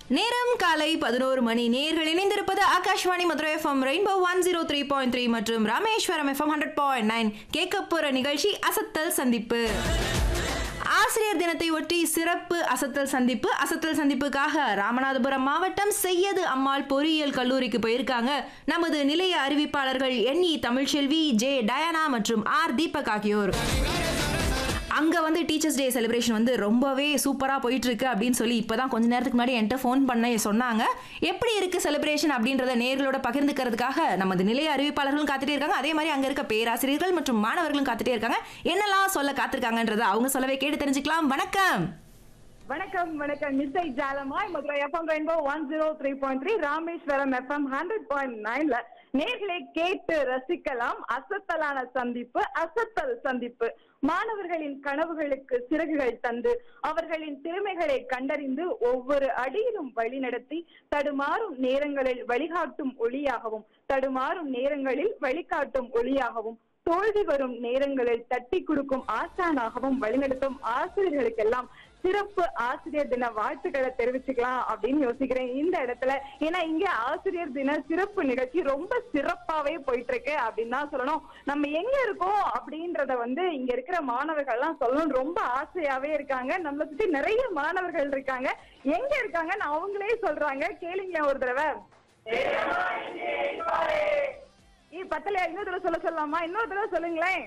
நேரம் காலை பதினோரு மணி நேர்கள் இணைந்திருப்பது Akashvani Madurai FM rainbow one zero three point three மற்றும் Rameswaram FM hundred point nine கேட்க போற நிகழ்ச்சி அசத்தல் சந்திப்பு ஆசிரியர் தினத்தை ஒட்டி சிறப்பு அசத்தல் சந்திப்பு அசத்தல் சந்திப்புக்காக ராமநாதபுரம் மாவட்டம் செய்யது அம்மாள் பொறியியல் கல்லூரிக்கு போயிருக்காங்க நமது நிலைய அறிவிப்பாளர்கள் N E Tamilselvi J Diana மற்றும் ஆர் தீபக் ஆகியோர் அங்கே வந்து டீச்சர்ஸ் டே செலிப்ரேஷன் வந்து ரொம்பவே சூப்பராக போயிட்டு இருக்கு அப்படின்னு சொல்லி இப்போ தான் கொஞ்ச நேரத்துக்கு முன்னாடி என்கிட்ட ஃபோன் பண்ண சொன்னாங்க எப்படி இருக்கு செலிப்ரேஷன் அப்படின்றத நேர்களோட பகிர்ந்துக்கிறதுக்காக நமது நிலைய அறிவிப்பாளர்களும் காத்துட்டே இருக்காங்க அதே மாதிரி அங்கே இருக்க பேராசிரியர்கள் மற்றும் மாணவர்களும் காத்துட்டே இருக்காங்க என்னெல்லாம் சொல்ல காத்திருக்காங்கன்றத அவங்க சொல்லவே கேட்டு தெரிஞ்சுக்கலாம் வணக்கம் வணக்கம் வணக்கம் மிஸ்ஸை ஜாலமாய் Madurai FM rainbow one zero three point three Rameswaram FM hundred point நைன்ல நேர்களை கேட்டு ரசிக்கலாம் அசத்தலான சந்திப்பு அசத்தல் சந்திப்பு மாணவர்களின் கனவுகளுக்கு சிறகுகள் தந்து அவர்களின் திறமைகளை கண்டறிந்து ஒவ்வொரு அடியிலும் வழிநடத்தி தடுமாறும் நேரங்களில் வழிகாட்டும் ஒளியாகவும் தடுமாறும் நேரங்களில் வழிகாட்டும் ஒளியாகவும் தோல்வி வரும் நேரங்களில் தட்டி கொடுக்கும் ஆசானாகவும் வழிநடத்தும் ஆசிரியர்களுக்கெல்லாம் சிறப்பு ஆசிரியர் தின வாழ்த்துக்களை தெரிவிச்சுக்கலாம் அப்படின்னு யோசிக்கிறேன் இந்த இடத்துல ஏன்னா இங்க ஆசிரியர் தின சிறப்பு நிகழ்ச்சி ரொம்ப சிறப்பாவே போயிட்டு இருக்கு அப்படின்னு தான் சொல்லணும் நம்ம எங்க இருக்கோம் அப்படின்றத வந்து இங்க இருக்கிற மாணவர்கள் எல்லாம் சொல்லணும் ரொம்ப ஆசையாவே இருக்காங்க நம்மளை சுத்தி நிறைய மாணவர்கள் இருக்காங்க எங்க இருக்காங்கன்னு அவங்களே சொல்றாங்க கேளுங்க ஒரு தடவை ஏ பத்தலையா இன்னொரு தடவை சொல்ல சொல்லலாமா இன்னொரு தடவை சொல்லுங்களேன்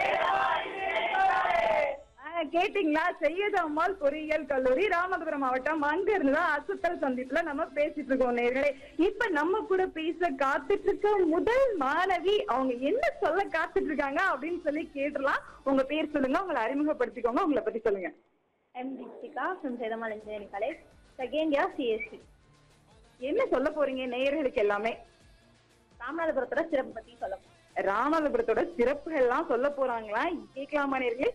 ஆ, கேட்டீங்களா செய்யது அம்மாள் பொறியியல் கல்லூரி ராமநாதபுரம் மாவட்டம் அங்க இருந்துதான் அசுத்தல் சந்திப்புல நம்ம பேசிட்டு இருக்கோம் நேர்களே இப்ப நம்ம கூட பேச காத்துட்டு இருக்க முதல் மாணவி அவங்க என்ன சொல்ல காத்துட்டு இருக்காங்க அப்படின்னு சொல்லி கேட்டுலாம் உங்க பேர் சொல்லுங்க உங்களை அறிமுகப்படுத்திக்கோங்க உங்களை பத்தி சொல்லுங்க I'm Deepika from Sedamal Engineering College, second year CSC. என்ன சொல்ல போறீங்க நேயர்களுக்கு எல்லாமே ராமநாதபுரத்தோட சிறப்பு பத்தி சொல்ல போறோம். ராமநாதபுரத்தோட சிறப்புகள் எல்லாம் சொல்ல போறாங்களா கேட்கலாமா நேர்களே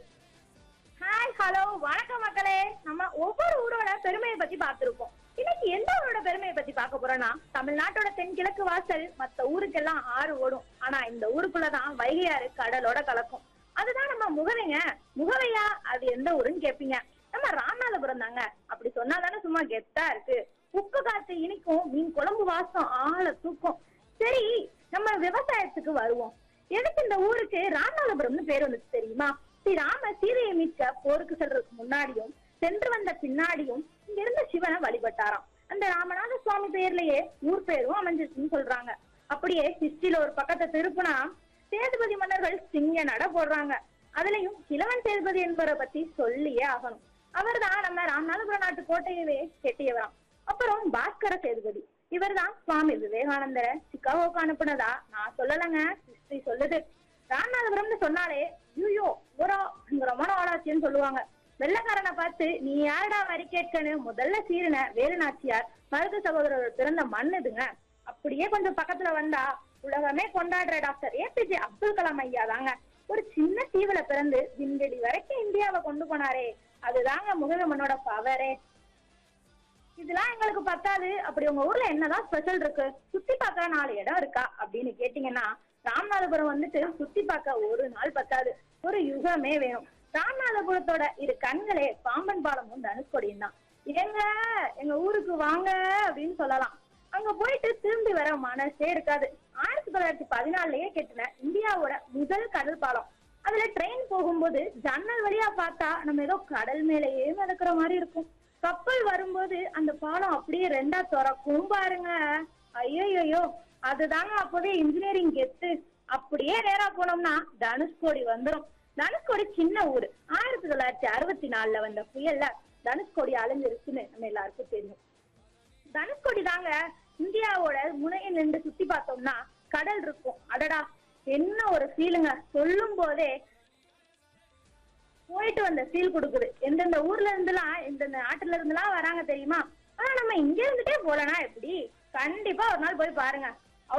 ஹாய் ஹலோ வணக்கம் மக்களே நம்ம ஒவ்வொரு ஊரோட பெருமையை பத்தி பார்த்திருப்போம் இன்னைக்கு எந்த ஊரோட பெருமையை பத்தி பார்க்க போறோம்னா தமிழ்நாட்டோட தென்கிழக்கு வாசல் மத்த ஊருக்கெல்லாம் ஆறு ஓடும் ஆனா இந்த ஊருக்குள்ளதான் வைகை ஆறு கடலோட கலக்கும் அதுதான் நம்ம முகவைங்க முகவையா அது எந்த ஊருன்னு கேப்பீங்க நம்ம ராமநாதபுரம் தாங்க அப்படி சொன்னாதானே சும்மா கெத்தா இருக்கு உப்பு காத்து இனிக்கும் மீன் குழம்பு வாசம் ஆள தூக்கும் சரி நம்ம விவசாயத்துக்கு வருவோம் எதுக்கு இந்த ஊருக்கு ராமநாதபுரம்னு பேர் வந்துச்சு தெரியுமா ஸ்ரீ ராம சீதையை மீட்க போருக்கு செல்றதுக்கு முன்னாடியும் சென்று வந்த பின்னாடியும் இங்க இருந்த சிவனை வழிபட்டாராம் அந்த ராமநாத சுவாமி பேர்லயே ஊர் பேரும் அமைஞ்சிருச்சுன்னு சொல்றாங்க அப்படியே ஹிஸ்டரியில ஒரு பக்கத்தை திருப்புனா சேதுபதி மன்னர்கள் சிங்க நட போடுறாங்க அதுலயும் கிழவன் சேதுபதி என்பவரை பத்தி சொல்லியே ஆகணும் அவர்தான் நம்ம ராமநாதபுரம் நாட்டு கோட்டையவே கெட்டியவராம் அப்புறம் பாஸ்கர சேதுபதி இவர்தான் சுவாமி விவேகானந்தரை சிக்காகோக்கு அனுப்புனதா நான் சொல்லலைங்க ஹிஸ்டரி சொல்லுது ராமநாதபுரம்னு சொன்னாலே ஐயோ ஓரா பயங்கரமான ஆளாச்சின்னு சொல்லுவாங்க வெள்ளக்காரனை பார்த்து நீ யாரடா வரி கேட்கன்னு முதல்ல சீரின வேலுநாச்சியார் மருது சகோதரர் பிறந்த மண் இதுங்க அப்படியே கொஞ்சம் பக்கத்துல வந்தா உலகமே கொண்டாடுற டாக்டர் ஏபிஜே அப்துல் கலாம் ஐயா தாங்க ஒரு சின்ன தீவுல பிறந்து விண்வெளி வரைக்கும் இந்தியாவை கொண்டு போனாரே அதுதாங்க முகமனோட பவரே இதெல்லாம் எங்களுக்கு பத்தாது அப்படி உங்க ஊர்ல என்னதான் ஸ்பெஷல் இருக்கு சுத்தி பார்க்க நாலு இடம் இருக்கா அப்படின்னு கேட்டீங்கன்னா ராமநாதபுரம் வந்துட்டு சுத்தி பார்க்க ஒரு நாள் பத்தாது ஒரு யுகமே வேணும் ராமநாதபுரத்தோட இரு கண்களே பாம்பன் பாலமும் தனுஷ்கொடியும் தான் எங்க எங்க ஊருக்கு வாங்க அப்படின்னு சொல்லலாம் அங்க போயிட்டு திரும்பி வர மனசே இருக்காது ஆயிரத்தி தொள்ளாயிரத்தி பதினாலுலயே கெட்டின இந்தியாவோட முதல் கடல் பாலம் அதுல ட்ரெயின் போகும்போது ஜன்னல் வழியா பார்த்தா நம்ம ஏதோ கடல் மேலேயே மிதக்கிற மாதிரி இருக்கும் கப்பல் வரும்போது அந்த பாலம் அப்படியே ரெண்டா திறக்கும் பாருங்க ஐயோ அதுதாங்க அப்பவே இன்ஜினியரிங் கெத்து அப்படியே நேரா போனோம்னா தனுஷ்கோடி வந்துரும் தனுஷ்கோடி சின்ன ஊர் ஆயிரத்தி தொள்ளாயிரத்தி அறுபத்தி நாலுல வந்த புயல்ல தனுஷ்கோடி அழிஞ்சிருச்சுன்னு நம்ம எல்லாருக்கும் தெரியும் தனுஷ்கோடி தாங்க இந்தியாவோட முனையை நின்று சுத்தி பார்த்தோம்னா கடல் இருக்கும் அடடா என்ன ஒரு ஃபீலுங்க சொல்லும் போதே போயிட்டு வந்த ஃபீல் கொடுக்குது எந்தெந்த ஊர்ல இருந்துலாம் எந்தெந்த நாட்டுல இருந்துலாம் வராங்க தெரியுமா ஆனா நம்ம இங்க இருந்துட்டே போலனா எப்படி கண்டிப்பா ஒரு நாள் போய் பாருங்க